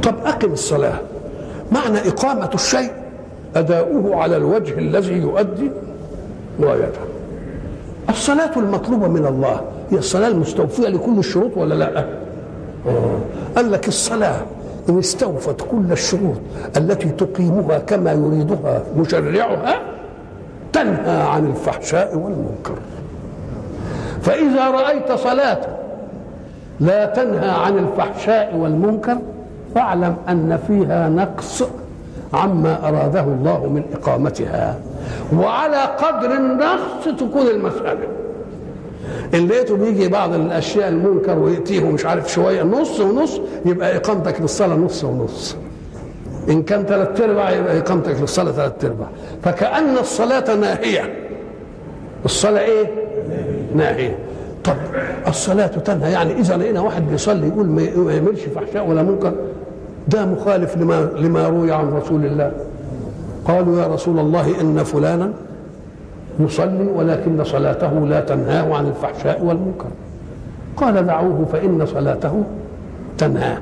طب أقم الصلاة معنى إقامة الشيء أداؤه على الوجه الذي يؤدي غايته الصلاة المطلوبة من الله هي الصلاة المستوفية لكل الشروط ولا لا؟ آه. قال لك الصلاة إن استوفت كل الشروط التي تقيمها كما يريدها مشرعها تنهى عن الفحشاء والمنكر فإذا رأيت صلاة لا تنهى عن الفحشاء والمنكر فاعلم أن فيها نقص عما أراده الله من إقامتها وعلى قدر النقص تكون المسألة ان لقيته بيجي بعض الاشياء المنكر وياتيه مش عارف شويه نص ونص يبقى اقامتك للصلاه نص ونص ان كان ثلاث ارباع يبقى اقامتك للصلاه ثلاث ارباع فكان الصلاه ناهيه الصلاه ايه ناهيه طب الصلاه تنهى يعني اذا لقينا واحد بيصلي يقول ما يعملش فحشاء ولا منكر ده مخالف لما لما روي عن رسول الله قالوا يا رسول الله ان فلانا يصلي ولكن صلاته لا تنهاه عن الفحشاء والمنكر قال دعوه فإن صلاته تنهاه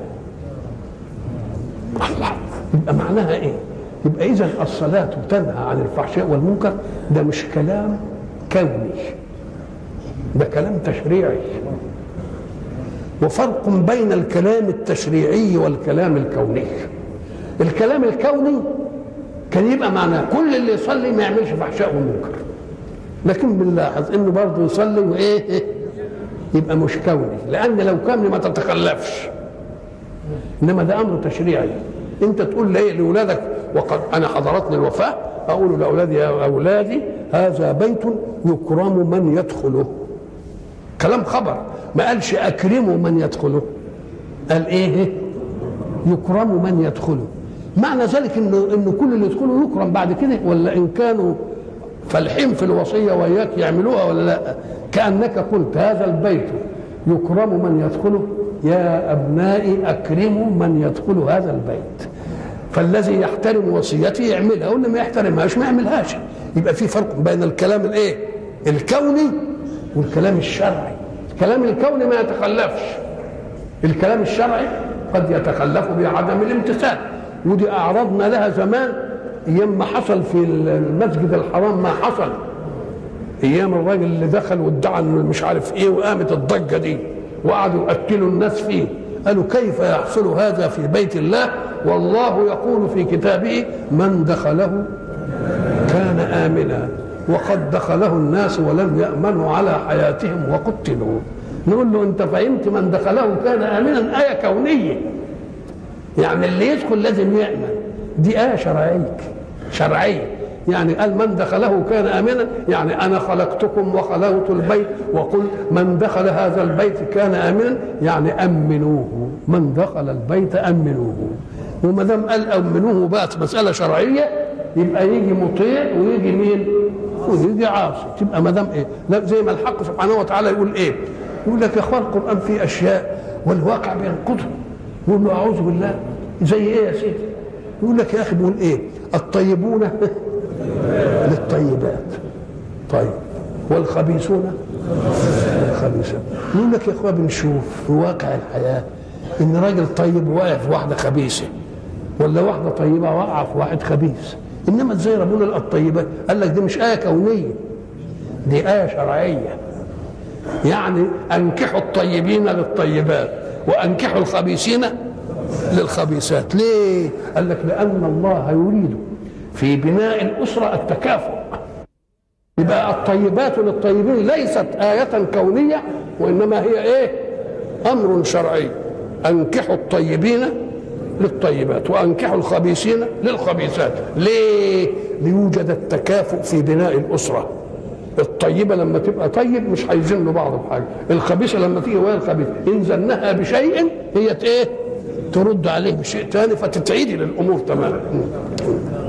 الله يبقى معناها ايه يبقى اذا الصلاة تنهى عن الفحشاء والمنكر ده مش كلام كوني ده كلام تشريعي وفرق بين الكلام التشريعي والكلام الكوني الكلام الكوني كان يبقى معناه كل اللي يصلي ما يعملش فحشاء ومنكر لكن بنلاحظ انه برضه يصلي وايه يبقى مش كوني لان لو كان ما تتخلفش انما ده امر تشريعي انت تقول ليه لاولادك وقد انا حضرتني الوفاه اقول لاولادي يا اولادي هذا بيت يكرم من يدخله كلام خبر ما قالش اكرموا من يدخله قال ايه يكرم من يدخله معنى ذلك انه انه كل اللي يدخله يكرم بعد كده ولا ان كانوا فالحين في الوصيه وياك يعملوها ولا لا كانك قلت هذا البيت يكرم من يدخله يا ابنائي اكرموا من يدخل هذا البيت فالذي يحترم وصيتي يعملها واللي ما يحترمهاش ما يعملهاش يبقى في فرق بين الكلام الايه الكوني والكلام الشرعي الكلام الكوني ما يتخلفش الكلام الشرعي قد يتخلف بعدم الامتثال ودي اعرضنا لها زمان ايام ما حصل في المسجد الحرام ما حصل ايام الراجل اللي دخل وادعى انه مش عارف ايه وقامت الضجه دي وقعدوا يقتلوا الناس فيه قالوا كيف يحصل هذا في بيت الله والله يقول في كتابه من دخله كان امنا وقد دخله الناس ولم يامنوا على حياتهم وقتلوا نقول له انت فهمت من دخله كان امنا ايه كونيه يعني اللي يدخل لازم يامن دي ايه شرعيه شرعيه يعني قال من دخله كان امنا يعني انا خلقتكم وخلقت البيت وقلت من دخل هذا البيت كان امنا يعني امنوه من دخل البيت امنوه وما دام قال امنوه بقت مساله شرعيه يبقى يجي مطيع ويجي مين؟ ويجي عاصي تبقى ما دام ايه؟ لا زي ما الحق سبحانه وتعالى يقول ايه؟ يقول لك يا اخوان القران فيه اشياء والواقع بينقضه يقول له اعوذ بالله زي ايه يا سيدي؟ يقول لك يا اخي بيقول ايه؟ الطيبون للطيبات طيب والخبيثون للخبيثات يقول لك يا اخويا بنشوف في واقع الحياه ان راجل طيب واقع في واحده خبيثه ولا واحده طيبه واقعه في واحد خبيث انما ازاي ربنا لقى الطيبات قال لك دي مش ايه كونيه دي ايه شرعيه يعني انكحوا الطيبين للطيبات وانكحوا الخبيثين للخبيثات ليه قال لك لان الله يريد في بناء الأسرة التكافؤ يبقى الطيبات للطيبين ليست آية كونية وإنما هي إيه أمر شرعي أنكحوا الطيبين للطيبات وأنكحوا الخبيثين للخبيثات ليه ليوجد التكافؤ في بناء الأسرة الطيبة لما تبقى طيب مش هيزنوا بعض بحاجة الخبيثة لما تيجي وهي الخبيثة إن زنها بشيء هي إيه ترد عليه بشيء ثاني فتتعيدي للأمور تماما